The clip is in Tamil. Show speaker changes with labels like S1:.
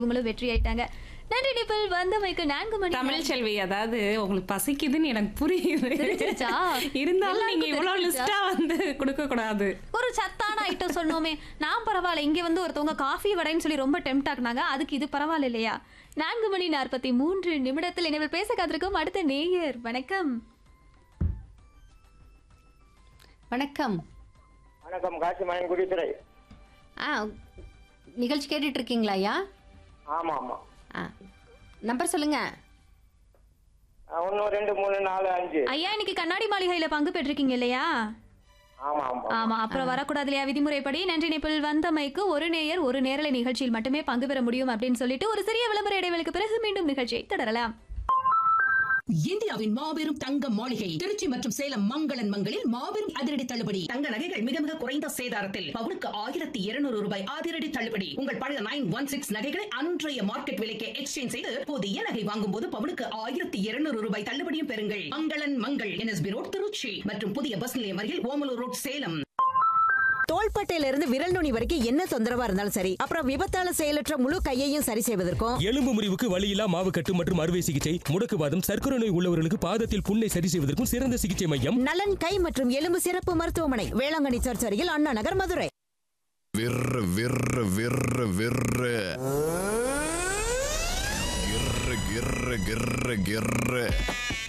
S1: இவங்களும் வெற்றி ஆயிட்டாங்க நன்றி நிபிள் வந்தமைக்கு நான்கு மணி
S2: தமிழ் செல்வி அதாவது உங்களுக்கு பசிக்குதுன்னு எனக்கு புரியுது
S1: தெரிஞ்சிருச்சா?
S2: இருந்தாலும் நீங்க
S1: எல்லாருக்கும்
S2: இவ்வளவு
S1: தெரிஞ்சிருச்சா?
S2: லிஸ்டா வந்து கொடுக்க கூடாது
S1: ஒரு சத்தான ஐட்டம் சொன்னோமே நான் பரவாயில்ல இங்க வந்து ஒருத்தவங்க காஃபி வடைன்னு சொல்லி ரொம்ப டெம்ட் ஆக்குனாங்க அதுக்கு இது பரவாயில்ல இல்லையா நான்கு மணி நாற்பத்தி மூன்று நிமிடத்தில் இனிமேல் பேச காத்திருக்கும் அடுத்த நேயர் வணக்கம்
S3: வணக்கம்
S4: வணக்கம் காசிமயன் குடித்துறை
S3: ஆ நிகழ்ச்சி கேட்டுட்டு இருக்கீங்களா ஐயா
S4: ஆமா ஆமா
S3: ஆ நம்பர் சொல்லுங்க
S4: ஒன்னு ரெண்டு மூணு நாலு அஞ்சு
S1: ஐயா இன்னைக்கு கண்ணாடி மாளிகையில பங்கு பெற்றிருக்கீங்க இல்லையா
S4: ஆமா ஆமா
S1: ஆமா அப்புறம் வரக்கூடாது இல்லையா விதிமுறைப்படி நன்றி நிபிள் வந்தமைக்கு ஒரு நேயர் ஒரு நேரலை நிகழ்ச்சியில் மட்டுமே பங்கு பெற முடியும் அப்படின்னு சொல்லிட்டு ஒரு சிறிய விளம்பர இடைவெளிக்கு பிறகு மீண்டும் நிகழ்ச்சியை தொடரலாம்
S5: இந்தியாவின் மாபெரும் தங்க மாளிகை திருச்சி மற்றும் சேலம் மங்களன் மங்களில் மாபெரும் அதிரடி தள்ளுபடி தங்க நகைகள் மிக மிக குறைந்த சேதாரத்தில் பவுனுக்கு ஆயிரத்தி இருநூறு ரூபாய் அதிரடி தள்ளுபடி உங்கள் பழைய நைன் ஒன் சிக்ஸ் நகைகளை அன்றைய மார்க்கெட் விலைக்கு எக்ஸ்சேஞ்ச் செய்து புதிய நகை வாங்கும் போது பவுனுக்கு ஆயிரத்தி இருநூறு ரூபாய் தள்ளுபடியும் பெறுங்கள் மங்களன் மங்கள் என்எஸ்பி ரோட் திருச்சி மற்றும் புதிய பஸ் நிலையம் அருகில் ஓமலூர் ரோட் சேலம்
S6: தோள்பட்டையில இருந்து விரல் நுனி வரைக்கும் என்ன தொந்தரவா இருந்தாலும் சரி அப்புறம் விபத்தால செயலற்ற முழு கையையும் சரி செய்வதற்கும்
S7: எலும்பு முறிவுக்கு வலியில்லா மாவுக்கட்டு மற்றும் அறுவை சிகிச்சை முடக்குவாதம் சர்க்கரை நோய் உள்ளவர்களுக்கு பாதத்தில் புண்ணை சரி செய்வதற்கும் சிறந்த சிகிச்சை மையம்
S6: நலன் கை மற்றும் எலும்பு சிறப்பு மருத்துவமனை வேளாங்கண்ணி சர்ச் அருகில் அண்ணா நகர் மதுரை
S8: விர்ரு விர்ரு விர்ரு விர்ரு கிர்ரு கிர்ரு கிர்ரு கிர்ரு